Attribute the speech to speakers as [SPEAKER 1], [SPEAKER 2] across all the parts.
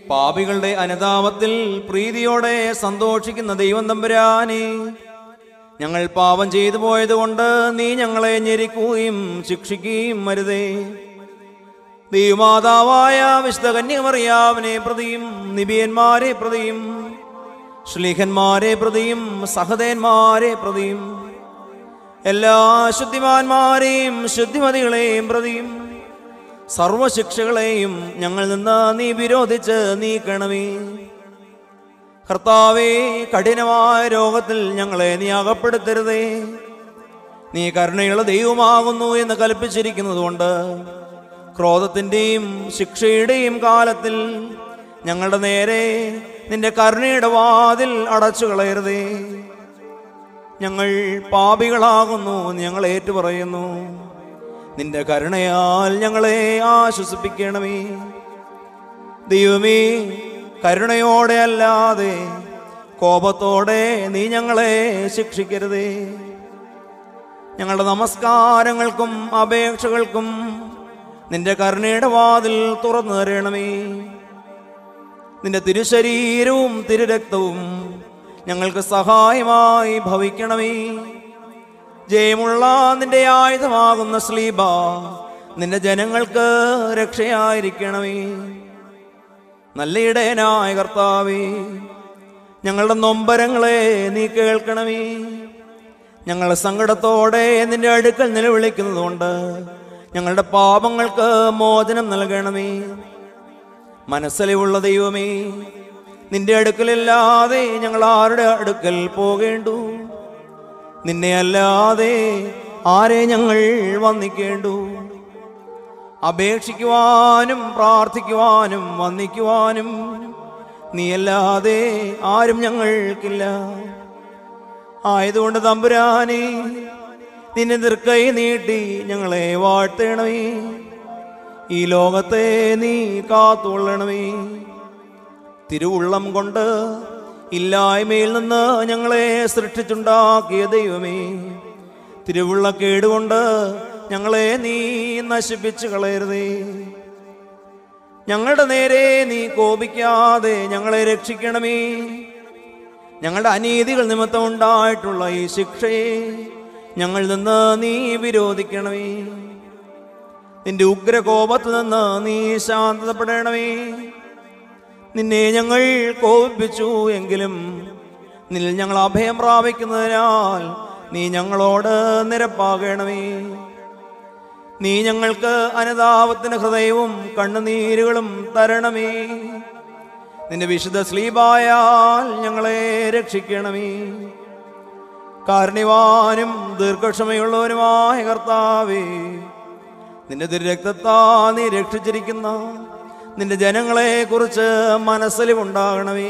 [SPEAKER 1] പാപികളുടെ അനുതാപത്തിൽ പ്രീതിയോടെ സന്തോഷിക്കുന്ന ദൈവം തമ്പുരാനെ ഞങ്ങൾ പാപം ചെയ്തു പോയതുകൊണ്ട് നീ ഞങ്ങളെ ഞെരിക്കുകയും ശിക്ഷിക്കുകയും മരുതേ ദൈവമാതാവായ വിശുദ്ധ കന്യമറിയാവിനെ പ്രതിയും നിബിയന്മാരെ പ്രതിയും ശ്ലീഹന്മാരെ പ്രതിയും സഹദേന്മാരെ പ്രതിയും എല്ലാ ശുദ്ധിമാന്മാരെയും ശുദ്ധിമതികളെയും പ്രതിയും സർവശിക്ഷകളെയും ഞങ്ങൾ നിന്ന് നീ വിരോധിച്ച് നീക്കണമേ കർത്താവേ കഠിനമായ രോഗത്തിൽ ഞങ്ങളെ നീ അകപ്പെടുത്തരുതേ നീ കരുണയുള്ള ദൈവമാകുന്നു എന്ന് കൽപ്പിച്ചിരിക്കുന്നതുകൊണ്ട് ക്രോധത്തിൻ്റെയും ശിക്ഷയുടെയും കാലത്തിൽ ഞങ്ങളുടെ നേരെ നിന്റെ കരുണയുടെ വാതിൽ അടച്ചു കളയരുതേ ഞങ്ങൾ പാപികളാകുന്നു എന്ന് ഞങ്ങൾ ഏറ്റുപറയുന്നു നിന്റെ കരുണയാൽ ഞങ്ങളെ ആശ്വസിപ്പിക്കണമേ ദൈവമേ കരുണയോടെ അല്ലാതെ കോപത്തോടെ നീ ഞങ്ങളെ ശിക്ഷിക്കരുതേ ഞങ്ങളുടെ നമസ്കാരങ്ങൾക്കും അപേക്ഷകൾക്കും നിന്റെ കരുണയുടെ വാതിൽ തുറന്നു തരണമേ നിന്റെ തിരുശരീരവും തിരുരക്തവും ഞങ്ങൾക്ക് സഹായമായി ഭവിക്കണമേ ജയമുള്ള നിന്റെ ആയുധമാകുന്ന സ്ലീബ നിന്റെ ജനങ്ങൾക്ക് രക്ഷയായിരിക്കണമേ നല്ല ഇടയനായ കർത്താവേ ഞങ്ങളുടെ നൊമ്പരങ്ങളെ നീ കേൾക്കണമേ ഞങ്ങൾ സങ്കടത്തോടെ നിന്റെ അടുക്കൽ നിലവിളിക്കുന്നതുകൊണ്ട് ഞങ്ങളുടെ പാപങ്ങൾക്ക് മോചനം നൽകണമേ മനസ്സിലുള്ള ദൈവമേ നിന്റെ അടുക്കലില്ലാതെ ഞങ്ങൾ ആരുടെ അടുക്കൽ പോകേണ്ടു നിന്നെ അല്ലാതെ ആരെ ഞങ്ങൾ വന്നിക്കേണ്ടു അപേക്ഷിക്കുവാനും പ്രാർത്ഥിക്കുവാനും വന്നിക്കുവാനും നീയല്ലാതെ ആരും ഞങ്ങൾക്കില്ല ആയതുകൊണ്ട് തമ്പുരാനെ നിന്നെ നിർക്കൈ നീട്ടി ഞങ്ങളെ വാഴ്ത്തണമേ ഈ ലോകത്തെ നീ കാത്തുകൊള്ളണമേ തിരുവുള്ളം കൊണ്ട് ഇല്ലായ്മയിൽ നിന്ന് ഞങ്ങളെ സൃഷ്ടിച്ചുണ്ടാക്കിയ ദൈവമേ തിരുവുള്ള കേടുകൊണ്ട് ഞങ്ങളെ നീ നശിപ്പിച്ചു കളയരുതേ ഞങ്ങളുടെ നേരെ നീ കോപിക്കാതെ ഞങ്ങളെ രക്ഷിക്കണമേ ഞങ്ങളുടെ അനീതികൾ നിമിത്തം ഉണ്ടായിട്ടുള്ള ഈ ശിക്ഷയെ ഞങ്ങളിൽ നിന്ന് നീ വിരോധിക്കണമേ നിന്റെ ഉഗ്രകോപത്തിൽ നിന്ന് നീ ശാന്തതപ്പെടണമേ നിന്നെ ഞങ്ങൾ കോപിപ്പിച്ചു എങ്കിലും നിന്നിൽ ഞങ്ങൾ അഭയം പ്രാപിക്കുന്നതിനാൽ നീ ഞങ്ങളോട് നിരപ്പാകണമേ നീ ഞങ്ങൾക്ക് അനുതാപത്തിന് ഹൃദയവും കണ്ണുനീരുകളും തരണമേ നിന്റെ വിശുദ്ധ സ്ലീപായാൽ ഞങ്ങളെ രക്ഷിക്കണമേ കാരുണ്യവാനും ദീർഘക്ഷമയുള്ളവനുമായ കർത്താവേ നിന്റെ ദുരക്തത്താ നീ രക്ഷിച്ചിരിക്കുന്ന നിന്റെ ജനങ്ങളെ കുറിച്ച് മനസ്സിലുണ്ടാകണമേ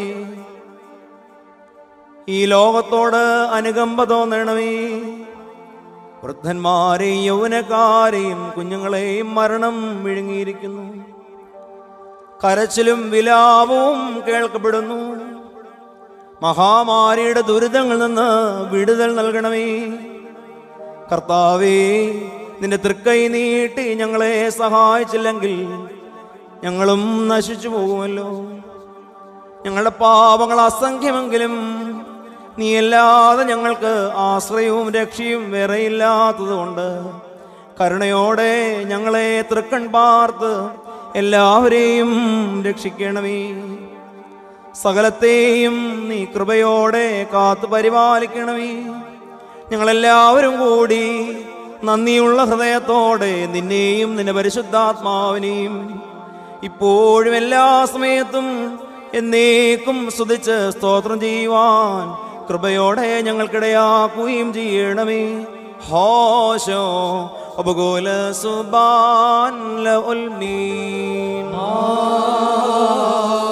[SPEAKER 1] ഈ ലോകത്തോട് അനുകമ്പ തോന്നണമേ വൃദ്ധന്മാരെയും യൗവനക്കാരെയും കുഞ്ഞുങ്ങളെയും മരണം വിഴുങ്ങിയിരിക്കുന്നു കരച്ചിലും വിലാപവും കേൾക്കപ്പെടുന്നു മഹാമാരിയുടെ ദുരിതങ്ങളിൽ നിന്ന് വിടുതൽ നൽകണമേ കർത്താവേ നിന്റെ തൃക്കൈ നീട്ടി ഞങ്ങളെ സഹായിച്ചില്ലെങ്കിൽ ഞങ്ങളും നശിച്ചു പോകുമല്ലോ ഞങ്ങളുടെ പാപങ്ങൾ അസംഖ്യമെങ്കിലും നീയല്ലാതെ ഞങ്ങൾക്ക് ആശ്രയവും രക്ഷയും വേറെയില്ലാത്തതുകൊണ്ട് കരുണയോടെ ഞങ്ങളെ തൃക്കൺ പാർത്ത് എല്ലാവരെയും രക്ഷിക്കണമേ സകലത്തെയും നീ കൃപയോടെ കാത്തു പരിപാലിക്കണമേ ഞങ്ങളെല്ലാവരും കൂടി നന്ദിയുള്ള ഹൃദയത്തോടെ നിന്നെയും നിന്റെ പരിശുദ്ധാത്മാവിനെയും ഇപ്പോഴും എല്ലാ സമയത്തും എന്നേക്കും സ്തുതിച്ച് സ്തോത്രം ചെയ്യുവാൻ കൃപയോടെ ഞങ്ങൾക്കിടയാക്കുകയും ചെയ്യണമേ ഹോശോ ഉപകൂല സുബാൻ ല ഉൽമീൻ